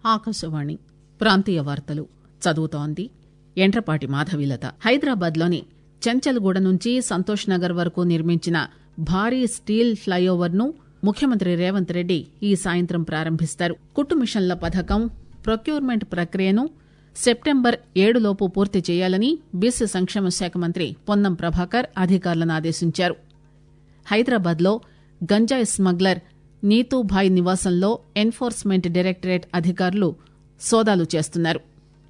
ఆకాశవాణి ప్రాంతీయ వార్తలు చదువుతోంది ఎండ్రపాటి మాధవీలత హైదరాబాద్ లోని చెంచల్గూడ నుంచి సంతోష్ నగర్ వరకు నిర్మించిన భారీ స్టీల్ ప్లైఓవర్ ను ముఖ్యమంత్రి రేవంత్ రెడ్డి ఈ సాయంత్రం ప్రారంభిస్తారు కుట్టు మిషన్ల పథకం ప్రొక్యూర్మెంట్ ప్రక్రియను సెప్టెంబర్ ఏడులోపు పూర్తి చేయాలని బీసీ సంక్షేమ శాఖ మంత్రి పొన్నం ప్రభాకర్ అధికారులను ఆదేశించారు హైదరాబాద్ లో గంజాయి స్మగ్లర్ నీతూభాయ్ నివాసంలో ఎన్ఫోర్స్మెంట్ డైరెక్టరేట్ అధికారులు సోదాలు చేస్తున్నారు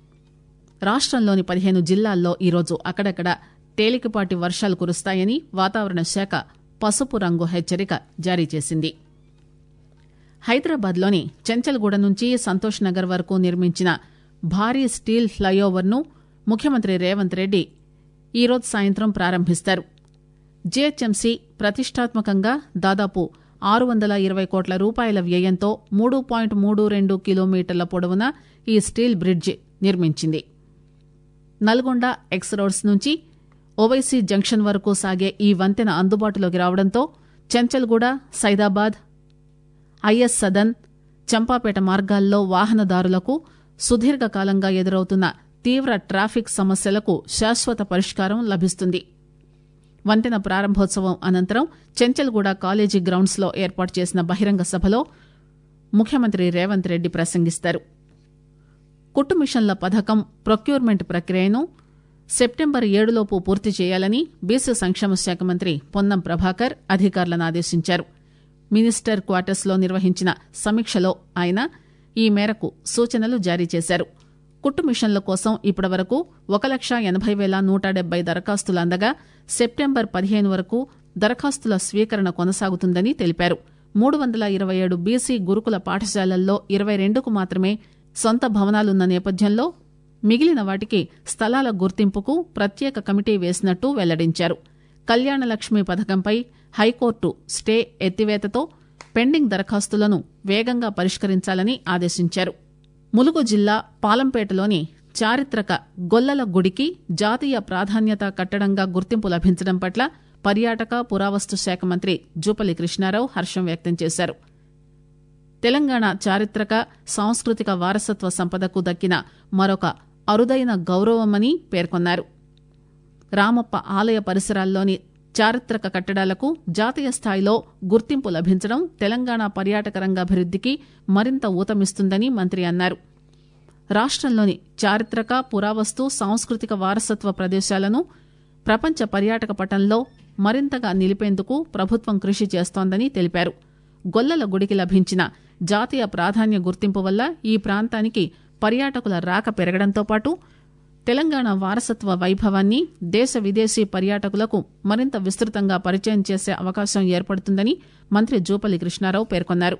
రాష్టంలోని పదిహేను జిల్లాల్లో ఈరోజు అక్కడక్కడ తేలికపాటి వర్షాలు కురుస్తాయని వాతావరణ శాఖ పసుపు రంగు హెచ్చరిక జారీ చేసింది హైదరాబాద్ లోని చెంచల్గూడ నుంచి సంతోష్ నగర్ వరకు నిర్మించిన భారీ స్టీల్ ఫ్లైఓవర్ ను ముఖ్యమంత్రి రేవంత్ రెడ్డి ఈరోజు సాయంత్రం ప్రారంభిస్తారు జీహెచ్ఎంసీ ప్రతిష్టాత్మకంగా దాదాపు ఆరు వందల ఇరవై కోట్ల రూపాయల వ్యయంతో మూడు పాయింట్ మూడు రెండు కిలోమీటర్ల పొడవున ఈ స్టీల్ బ్రిడ్జి నిర్మించింది నల్గొండ ఎక్స్ రోడ్స్ నుంచి ఓవైసీ జంక్షన్ వరకు సాగే ఈ వంతెన అందుబాటులోకి రావడంతో చెంచల్గూడ సైదాబాద్ ఐఎస్ సదన్ చంపాపేట మార్గాల్లో వాహనదారులకు సుదీర్ఘకాలంగా ఎదురవుతున్న తీవ్ర ట్రాఫిక్ సమస్యలకు శాశ్వత పరిష్కారం లభిస్తుంది వంతెన ప్రారంభోత్సవం అనంతరం చెంచల్గూడ కాలేజీ గ్రౌండ్స్ లో ఏర్పాటు చేసిన బహిరంగ సభలో ముఖ్యమంత్రి రేవంత్ రెడ్డి ప్రసంగిస్తారు కుట్టు మిషన్ల పథకం ప్రొక్యూర్మెంట్ ప్రక్రియను సెప్టెంబర్ ఏడులోపు పూర్తి చేయాలని బీసీ సంక్షేమ శాఖ మంత్రి పొన్నం ప్రభాకర్ అధికారులను ఆదేశించారు మినిస్టర్ క్వార్టర్స్ లో నిర్వహించిన సమీక్షలో ఆయన ఈ మేరకు సూచనలు జారీ చేశారు కుట్టు మిషన్ల కోసం ఇప్పటివరకు ఒక లక్ష ఎనబై పేల నూట డెబ్బై దరఖాస్తులు అందగా సెప్టెంబర్ పదిహేను వరకు దరఖాస్తుల స్వీకరణ కొనసాగుతుందని తెలిపారు మూడు వందల ఇరవై ఏడు బీసీ గురుకుల పాఠశాలల్లో ఇరవై రెండుకు మాత్రమే సొంత భవనాలున్న నేపథ్యంలో మిగిలిన వాటికి స్థలాల గుర్తింపుకు ప్రత్యేక కమిటీ వేసినట్టు వెల్లడించారు కళ్యాణలక్ష్మి పథకంపై హైకోర్టు స్టే ఎత్తివేతతో పెండింగ్ దరఖాస్తులను వేగంగా పరిష్కరించాలని ఆదేశించారు ములుగు జిల్లా పాలంపేటలోని చారిత్రక గొల్లల గుడికి జాతీయ ప్రాధాన్యత కట్టడంగా గుర్తింపు లభించడం పట్ల పర్యాటక పురావస్తు శాఖ మంత్రి జూపల్లి కృష్ణారావు హర్షం వ్యక్తం చేశారు తెలంగాణ చారిత్రక సాంస్కృతిక వారసత్వ సంపదకు దక్కిన మరొక అరుదైన గౌరవమని పేర్కొన్నారు రామప్ప ఆలయ పరిసరాల్లోని చారిత్రక కట్టడాలకు జాతీయ స్థాయిలో గుర్తింపు లభించడం తెలంగాణ పర్యాటక రంగాభివృద్దికి మరింత ఊతమిస్తుందని మంత్రి అన్నారు రాష్టంలోని చారిత్రక పురావస్తు సాంస్కృతిక వారసత్వ ప్రదేశాలను ప్రపంచ పర్యాటక పటంలో మరింతగా నిలిపేందుకు ప్రభుత్వం కృషి చేస్తోందని తెలిపారు గొల్లల గుడికి లభించిన జాతీయ ప్రాధాన్య గుర్తింపు వల్ల ఈ ప్రాంతానికి పర్యాటకుల రాక పెరగడంతో పాటు తెలంగాణ వారసత్వ వైభవాన్ని దేశ విదేశీ పర్యాటకులకు మరింత విస్తృతంగా పరిచయం చేసే అవకాశం ఏర్పడుతుందని మంత్రి జూపల్లి కృష్ణారావు పేర్కొన్నారు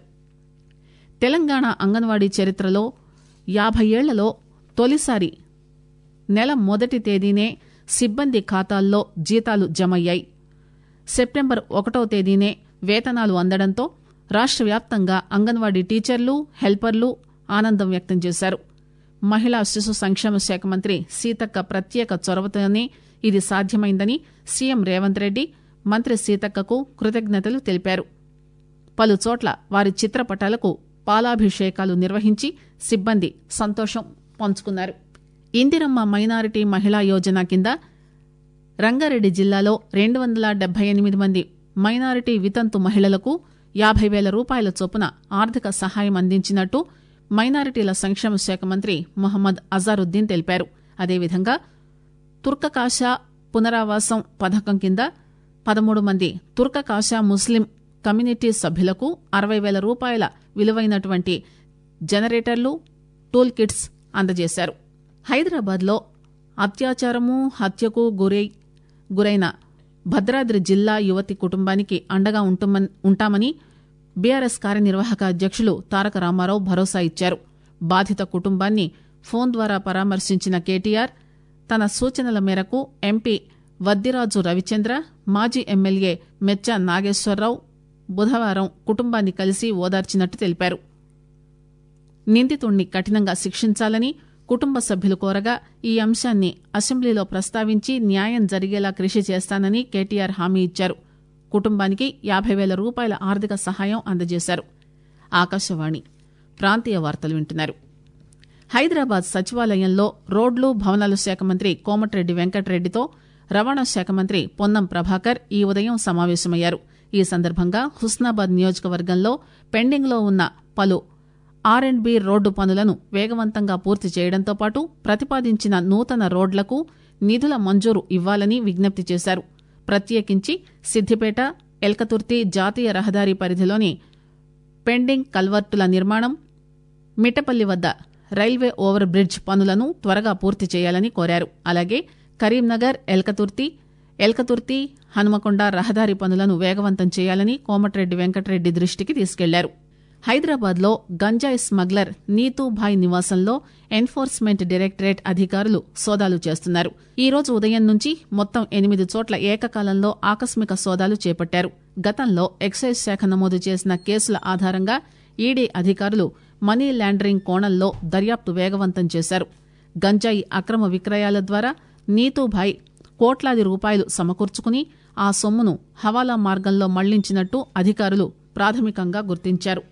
తెలంగాణ అంగన్వాడీ చరిత్రలో యాభై ఏళ్లలో తొలిసారి నెల మొదటి తేదీనే సిబ్బంది ఖాతాల్లో జీతాలు జమయ్యాయి సెప్టెంబర్ ఒకటో తేదీనే వేతనాలు అందడంతో రాష్ట వ్యాప్తంగా అంగన్వాడీ టీచర్లు హెల్పర్లు ఆనందం వ్యక్తం చేశారు మహిళా శిశు సంక్షేమ శాఖ మంత్రి సీతక్క ప్రత్యేక చొరవతోనే ఇది సాధ్యమైందని సీఎం రేవంత్ రెడ్డి మంత్రి సీతక్కకు కృతజ్ఞతలు తెలిపారు పలు చోట్ల వారి చిత్రపటాలకు పాలాభిషేకాలు నిర్వహించి సిబ్బంది సంతోషం పంచుకున్నారు ఇందిరమ్మ మైనారిటీ మహిళా యోజన కింద రంగారెడ్డి జిల్లాలో రెండు వందల డెబ్బై ఎనిమిది మంది మైనారిటీ వితంతు మహిళలకు యాభై వేల రూపాయల చొప్పున ఆర్థిక సహాయం అందించినట్టు మైనారిటీల సంక్షేమ శాఖ మంత్రి మొహమ్మద్ అజారుద్దీన్ తెలిపారు అదేవిధంగా తుర్కకాషా పునరావాసం పథకం కింద పదమూడు మంది తుర్కకాషా ముస్లిం కమ్యూనిటీ సభ్యులకు అరవై వేల రూపాయల విలువైనటువంటి జనరేటర్లు టూల్ కిట్స్ అందజేశారు హైదరాబాద్ లో అత్యాచారము హత్యకు గురై గురైన భద్రాద్రి జిల్లా యువతి కుటుంబానికి అండగా ఉంటామని బీఆర్ఎస్ కార్యనిర్వాహక అధ్యక్షులు తారక రామారావు భరోసా ఇచ్చారు బాధిత కుటుంబాన్ని ఫోన్ ద్వారా పరామర్శించిన కేటీఆర్ తన సూచనల మేరకు ఎంపీ వద్దిరాజు రవిచంద్ర మాజీ ఎమ్మెల్యే మెచ్చా నాగేశ్వరరావు బుధవారం కుటుంబాన్ని కలిసి ఓదార్చినట్టు తెలిపారు నిందితుణ్ణి కఠినంగా శిక్షించాలని కుటుంబ సభ్యులు కోరగా ఈ అంశాన్ని అసెంబ్లీలో ప్రస్తావించి న్యాయం జరిగేలా కృషి చేస్తానని కేటీఆర్ హామీ ఇచ్చారు కుటుంబానికి యాభై వేల రూపాయల ఆర్థిక సహాయం అందజేశారు ఆకాశవాణి ప్రాంతీయ వార్తలు వింటున్నారు హైదరాబాద్ సచివాలయంలో రోడ్లు భవనాల శాఖ మంత్రి కోమటిరెడ్డి వెంకటరెడ్డితో రవాణా శాఖ మంత్రి పొన్నం ప్రభాకర్ ఈ ఉదయం సమావేశమయ్యారు ఈ సందర్భంగా హుస్నాబాద్ నియోజకవర్గంలో పెండింగ్ లో ఉన్న పలు ఆర్ అండ్ బి రోడ్డు పనులను వేగవంతంగా పూర్తి చేయడంతో పాటు ప్రతిపాదించిన నూతన రోడ్లకు నిధుల మంజూరు ఇవ్వాలని విజ్ఞప్తి చేశారు ప్రత్యేకించి సిద్దిపేట ఎల్కతుర్తి జాతీయ రహదారి పరిధిలోని పెండింగ్ కల్వర్టుల నిర్మాణం మిట్టపల్లి వద్ద రైల్వే ఓవర్ బ్రిడ్జ్ పనులను త్వరగా పూర్తి చేయాలని కోరారు అలాగే కరీంనగర్ ఎల్కతుర్తి ఎల్కతుర్తి హనుమకొండ రహదారి పనులను వేగవంతం చేయాలని కోమటిరెడ్డి వెంకటరెడ్డి దృష్టికి తీసుకెళ్లారు హైదరాబాద్ లో గంజాయి స్మగ్లర్ నీతూభాయ్ నివాసంలో ఎన్ఫోర్స్మెంట్ డైరెక్టరేట్ అధికారులు సోదాలు చేస్తున్నారు ఈ రోజు ఉదయం నుంచి మొత్తం ఎనిమిది చోట్ల ఏకకాలంలో ఆకస్మిక సోదాలు చేపట్టారు గతంలో ఎక్సైజ్ శాఖ నమోదు చేసిన కేసుల ఆధారంగా ఈడీ అధికారులు మనీ లాండరింగ్ కోణంలో దర్యాప్తు వేగవంతం చేశారు గంజాయి అక్రమ విక్రయాల ద్వారా నీతూభాయ్ కోట్లాది రూపాయలు సమకూర్చుకుని ఆ సొమ్మును హవాలా మార్గంలో మళ్లించినట్టు అధికారులు ప్రాథమికంగా గుర్తించారు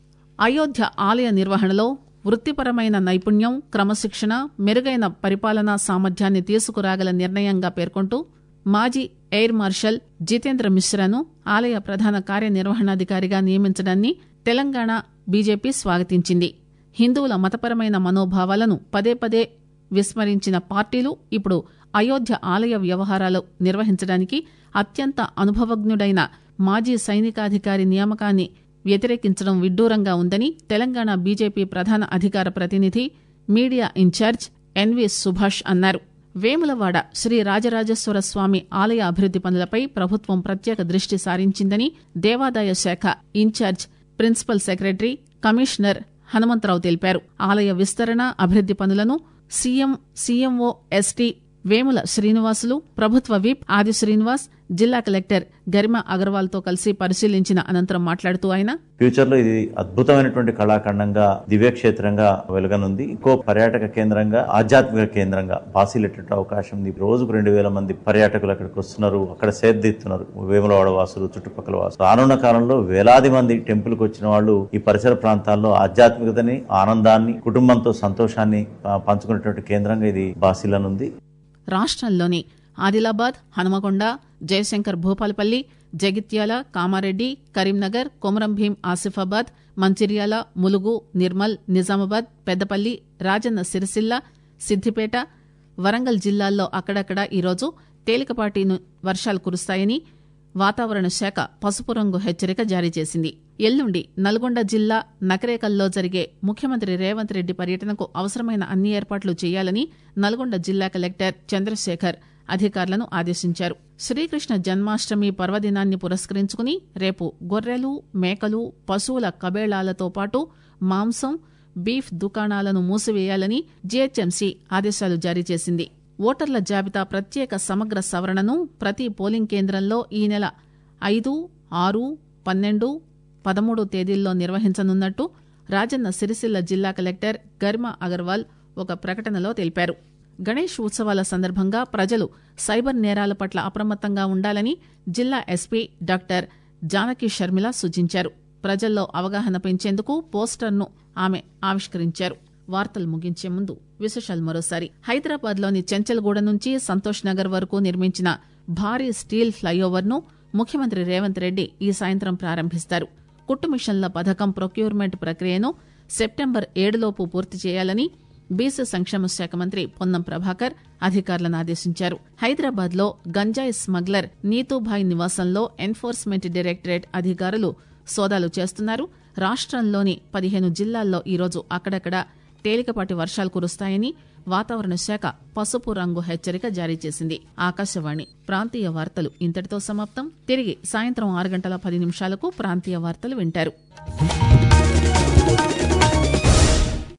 అయోధ్య ఆలయ నిర్వహణలో వృత్తిపరమైన నైపుణ్యం క్రమశిక్షణ మెరుగైన పరిపాలనా సామర్థ్యాన్ని తీసుకురాగల నిర్ణయంగా పేర్కొంటూ మాజీ ఎయిర్ మార్షల్ జితేంద్ర మిశ్రాను ఆలయ ప్రధాన కార్యనిర్వహణాధికారిగా నియమించడాన్ని తెలంగాణ బీజేపీ స్వాగతించింది హిందువుల మతపరమైన మనోభావాలను పదే పదే విస్మరించిన పార్టీలు ఇప్పుడు అయోధ్య ఆలయ వ్యవహారాలు నిర్వహించడానికి అత్యంత అనుభవజ్ఞుడైన మాజీ సైనికాధికారి నియామకాన్ని వ్యతిరేకించడం విడ్డూరంగా ఉందని తెలంగాణ బీజేపీ ప్రధాన అధికార ప్రతినిధి మీడియా ఇన్ఛార్జ్ ఎన్వి సుభాష్ అన్నారు వేములవాడ శ్రీ రాజరాజేశ్వర స్వామి ఆలయ అభివృద్ది పనులపై ప్రభుత్వం ప్రత్యేక దృష్టి సారించిందని దేవాదాయ శాఖ in charge principal secretary commissioner Hanumantharao తెలిపారు ఆలయ విస్తరణ అభివృద్ది పనులను CM CMO ST Vemula Srinivasulu ప్రభుత్వ విప్ ఆది శ్రీనివాస్ జిల్లా కలెక్టర్ గరిమా అగర్వాల్ తో కలిసి పరిశీలించిన అనంతరం మాట్లాడుతూ ఆయన ఫ్యూచర్ లో ఇది అద్భుతమైనటువంటి కళాఖండంగా దివ్యక్షేత్రంగా వెలుగనుంది ఇంకో పర్యాటక కేంద్రంగా ఆధ్యాత్మిక కేంద్రంగా బాసిలెట్టే అవకాశం ఉంది రోజుకు రెండు వేల మంది పర్యాటకులు అక్కడికి వస్తున్నారు అక్కడ సేద్దిస్తున్నారు వేములవాడ వాసులు చుట్టుపక్కల వాసులు రానున్న కాలంలో వేలాది మంది టెంపుల్ కు వచ్చిన వాళ్ళు ఈ పరిసర ప్రాంతాల్లో ఆధ్యాత్మికతని ఆనందాన్ని కుటుంబంతో సంతోషాన్ని ఆ, పంచుకునేటువంటి కేంద్రంగా ఇది బాసిలనుంది రాష్ట్రంలోని ఆదిలాబాద్ హనుమకొండ జయశంకర్ భూపాలపల్లి జగిత్యాల కామారెడ్డి కరీంనగర్ కొమరం భీం ఆసిఫాబాద్ మంచిర్యాల ములుగు నిర్మల్ నిజామాబాద్ పెద్దపల్లి రాజన్న సిరిసిల్ల సిద్దిపేట వరంగల్ జిల్లాల్లో అక్కడక్కడ ఈరోజు తేలికపాటి ను- వర్షాలు కురుస్తాయని వాతావరణ శాఖ పసుపు రంగు హెచ్చరిక జారీ చేసింది ఎల్లుండి నల్గొండ జిల్లా నకరేకల్లో జరిగే ముఖ్యమంత్రి రేవంత్ రెడ్డి పర్యటనకు అవసరమైన అన్ని ఏర్పాట్లు చేయాలని నల్గొండ జిల్లా కలెక్టర్ చంద్రశేఖర్ అధికారులను ఆదేశించారు శ్రీకృష్ణ జన్మాష్టమి పర్వదినాన్ని పురస్కరించుకుని రేపు గొర్రెలు మేకలు పశువుల కబేళాలతో పాటు మాంసం బీఫ్ దుకాణాలను మూసివేయాలని జీహెచ్ఎంసీ ఆదేశాలు జారీ చేసింది ఓటర్ల జాబితా ప్రత్యేక సమగ్ర సవరణను ప్రతి పోలింగ్ కేంద్రంలో ఈ నెల ఐదు ఆరు పన్నెండు పదమూడు తేదీల్లో నిర్వహించనున్నట్టు రాజన్న సిరిసిల్ల జిల్లా కలెక్టర్ గరిమా అగర్వాల్ ఒక ప్రకటనలో తెలిపారు గణేష్ ఉత్సవాల సందర్భంగా ప్రజలు సైబర్ నేరాల పట్ల అప్రమత్తంగా ఉండాలని జిల్లా ఎస్పీ డాక్టర్ జానకి షర్మిల సూచించారు ప్రజల్లో అవగాహన పెంచేందుకు పోస్టర్ను ఆమె ఆవిష్కరించారు వార్తలు ముగించే ముందు విశేషాలు మరోసారి హైదరాబాద్ లోని చెంచల్గూడ నుంచి సంతోష్ నగర్ వరకు నిర్మించిన భారీ స్టీల్ ఫ్లైఓవర్ ను ముఖ్యమంత్రి రేవంత్ రెడ్డి ఈ సాయంత్రం ప్రారంభిస్తారు కుట్టు మిషన్ల పథకం ప్రొక్యూర్మెంట్ ప్రక్రియను సెప్టెంబర్ ఏడులోపు పూర్తి చేయాలని బీసీ సంక్షేమ శాఖ మంత్రి పొన్నం ప్రభాకర్ అధికారులను ఆదేశించారు హైదరాబాద్ లో గంజాయి స్మగ్లర్ నీతూభాయ్ నివాసంలో ఎన్ఫోర్స్మెంట్ డైరెక్టరేట్ అధికారులు సోదాలు చేస్తున్నారు రాష్ట్రంలోని పదిహేను జిల్లాల్లో ఈరోజు అక్కడక్కడ తేలికపాటి వర్షాలు కురుస్తాయని వాతావరణ శాఖ పసుపు రంగు హెచ్చరిక జారీ చేసింది ఆకాశవాణి ప్రాంతీయ వార్తలు ఇంతటితో సమాప్తం తిరిగి సాయంత్రం ఆరు గంటల పది నిమిషాలకు ప్రాంతీయ వార్తలు వింటారు